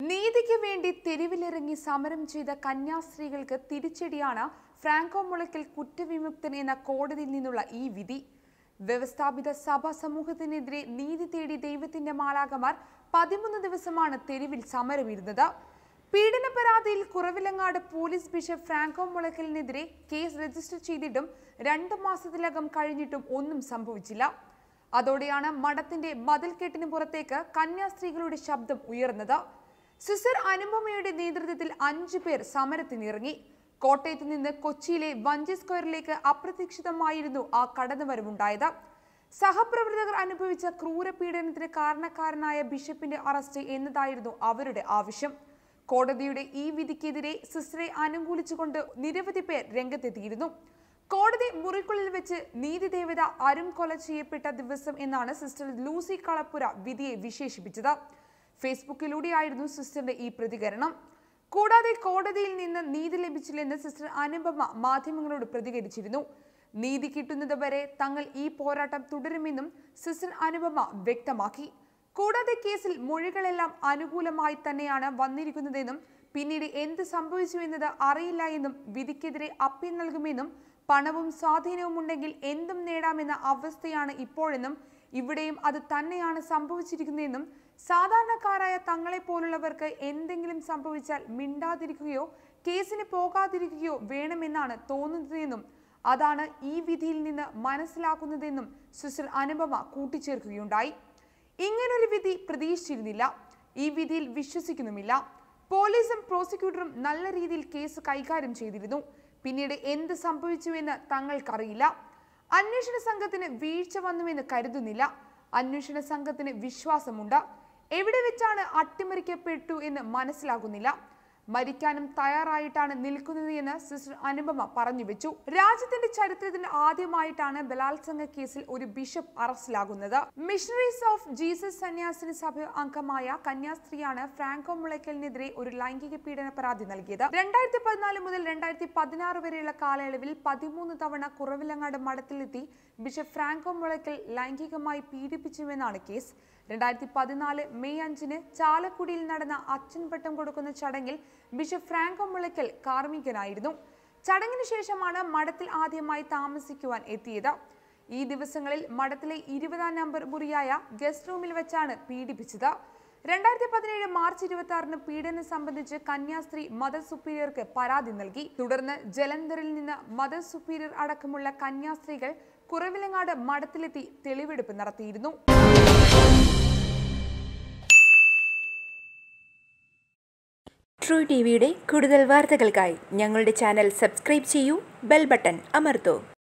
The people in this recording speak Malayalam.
നീതിക്ക് വേണ്ടി തെരുവിലിറങ്ങി സമരം ചെയ്ത കന്യാസ്ത്രീകൾക്ക് തിരിച്ചടിയാണ് ഫ്രാങ്കോ മുളയ്ക്കൽ കുറ്റവിമുക്തൻ എന്ന കോടതിയിൽ നിന്നുള്ള ഈ വിധി വ്യവസ്ഥാപിത സഭ സമൂഹത്തിനെതിരെ നീതി തേടി ദൈവത്തിന്റെ മാലാകമാർ പതിമൂന്ന് ദിവസമാണ് തെരുവിൽ സമരമിരുന്നത് പീഡന പരാതിയിൽ കുറവിലങ്ങാട് പോലീസ് ബിഷപ്പ് ഫ്രാങ്കോ മുളയ്ക്കലിനെതിരെ കേസ് രജിസ്റ്റർ ചെയ്തിട്ടും രണ്ടു മാസത്തിലകം കഴിഞ്ഞിട്ടും ഒന്നും സംഭവിച്ചില്ല അതോടെയാണ് മഠത്തിന്റെ മതിൽക്കെട്ടിന് പുറത്തേക്ക് കന്യാസ്ത്രീകളുടെ ശബ്ദം ഉയർന്നത് സിസർ അനുപമയുടെ നേതൃത്വത്തിൽ അഞ്ചു പേർ സമരത്തിനിറങ്ങി കോട്ടയത്ത് നിന്ന് കൊച്ചിയിലെ വഞ്ചി സ്ക്വയറിലേക്ക് അപ്രതീക്ഷിതമായിരുന്നു ആ കടന്നുവരവുണ്ടായത് സഹപ്രവർത്തകർ അനുഭവിച്ച ക്രൂരപീഡനത്തിന് കാരണക്കാരനായ ബിഷപ്പിന്റെ അറസ്റ്റ് എന്നതായിരുന്നു അവരുടെ ആവശ്യം കോടതിയുടെ ഈ വിധിക്കെതിരെ സിസ്റ്ററെ അനുകൂലിച്ചുകൊണ്ട് നിരവധി പേർ രംഗത്തെത്തിയിരുന്നു കോടതി മുറിക്കുള്ളിൽ വെച്ച് നീതിദേവത അരുൺ കൊല ചെയ്യപ്പെട്ട ദിവസം എന്നാണ് സിസ്റ്റർ ലൂസി കളപ്പുര വിധിയെ വിശേഷിപ്പിച്ചത് ഫേസ്ബുക്കിലൂടെയായിരുന്നു സിസ്റ്ററിന്റെ ഈ പ്രതികരണം കൂടാതെ കോടതിയിൽ നിന്ന് നീതി ലഭിച്ചില്ലെന്ന് സിസ്റ്റർ അനുപമ മാധ്യമങ്ങളോട് പ്രതികരിച്ചിരുന്നു നീതി കിട്ടുന്നത് വരെ തങ്ങൾ ഈ പോരാട്ടം തുടരുമെന്നും സിസ്റ്റർ അനുപമ വ്യക്തമാക്കി കൂടാതെ കേസിൽ മൊഴികളെല്ലാം അനുകൂലമായി തന്നെയാണ് വന്നിരിക്കുന്നതെന്നും പിന്നീട് എന്ത് സംഭവിച്ചു എന്നത് അറിയില്ല എന്നും വിധിക്കെതിരെ അപ്പീൽ നൽകുമെന്നും പണവും സ്വാധീനവും ഉണ്ടെങ്കിൽ എന്തും നേടാമെന്ന അവസ്ഥയാണ് ഇപ്പോഴെന്നും ഇവിടെയും അത് തന്നെയാണ് സംഭവിച്ചിരിക്കുന്നതെന്നും സാധാരണക്കാരായ തങ്ങളെ പോലുള്ളവർക്ക് എന്തെങ്കിലും സംഭവിച്ചാൽ മിണ്ടാതിരിക്കുകയോ കേസിന് പോകാതിരിക്കുകയോ വേണമെന്നാണ് തോന്നുന്നതെന്നും അതാണ് ഈ വിധിയിൽ നിന്ന് മനസ്സിലാക്കുന്നതെന്നും സിസ്റ്റർ അനുപമ കൂട്ടിച്ചേർക്കുകയുണ്ടായി ഇങ്ങനൊരു വിധി പ്രതീക്ഷിച്ചിരുന്നില്ല ഈ വിധിയിൽ വിശ്വസിക്കുന്നുമില്ല പോലീസും പ്രോസിക്യൂട്ടറും നല്ല രീതിയിൽ കേസ് കൈകാര്യം ചെയ്തിരുന്നു പിന്നീട് എന്ത് സംഭവിച്ചുവെന്ന് തങ്ങൾക്കറിയില്ല അന്വേഷണ സംഘത്തിന് വീഴ്ച വന്നുവെന്ന് കരുതുന്നില്ല അന്വേഷണ സംഘത്തിന് വിശ്വാസമുണ്ട് എവിടെ വെച്ചാണ് അട്ടിമറിക്കപ്പെട്ടു എന്ന് മനസ്സിലാകുന്നില്ല മരിക്കാനും തയ്യാറായിട്ടാണ് നിൽക്കുന്നത് എന്ന് സിസ്റ്റർ അനുപമ പറഞ്ഞു വെച്ചു രാജ്യത്തിന്റെ ചരിത്രത്തിൽ ആദ്യമായിട്ടാണ് ബലാത്സംഗ കേസിൽ ഒരു ബിഷപ്പ് അറസ്റ്റിലാകുന്നത് മിഷണറീസ് ഓഫ് ജീസസ് സന്യാസിനി സഭ അംഗമായ കന്യാസ്ത്രീയാണ് ഫ്രാങ്കോ മുളയ്ക്കലിനെതിരെ ഒരു ലൈംഗിക പീഡന പരാതി നൽകിയത് രണ്ടായിരത്തി പതിനാല് മുതൽ രണ്ടായിരത്തി പതിനാറ് വരെയുള്ള കാലയളവിൽ പതിമൂന്ന് തവണ കുറവിലങ്ങാട് മഠത്തിലെത്തി ബിഷപ്പ് ഫ്രാങ്കോ മുളയ്ക്കൽ ലൈംഗികമായി പീഡിപ്പിച്ചുവെന്നാണ് കേസ് രണ്ടായിരത്തി പതിനാല് മെയ് അഞ്ചിന് ചാലക്കുടിയിൽ നടന്ന അച്ഛൻ പട്ടം കൊടുക്കുന്ന ചടങ്ങിൽ ബിഷപ്പ് ഫ്രാങ്കോ മുളയ്ക്കൽ കാർമ്മികനായിരുന്നു ചടങ്ങിന് ശേഷമാണ് മഠത്തിൽ ആദ്യമായി താമസിക്കുവാൻ എത്തിയത് ഈ ദിവസങ്ങളിൽ മഠത്തിലെ ഇരുപതാം നമ്പർ മുറിയായ ഗസ്റ്റ് റൂമിൽ വെച്ചാണ് പീഡിപ്പിച്ചത് രണ്ടായിരത്തി പതിനേഴ് മാർച്ച് ഇരുപത്തി ആറിന് പീഡനം സംബന്ധിച്ച് കന്യാസ്ത്രീ മദർ സുപ്പീരിയർക്ക് പരാതി നൽകി തുടർന്ന് ജലന്ധറിൽ നിന്ന് മദർ സുപ്പീരിയർ അടക്കമുള്ള കന്യാസ്ത്രീകൾ കുറവിലങ്ങാട് മഠത്തിലെത്തി തെളിവെടുപ്പ് നടത്തിയിരുന്നു ട്രൂ ടി വിയുടെ കൂടുതൽ വാർത്തകൾക്കായി ഞങ്ങളുടെ ചാനൽ സബ്സ്ക്രൈബ് ചെയ്യൂ ബെൽ ബട്ടൺ അമർത്തൂ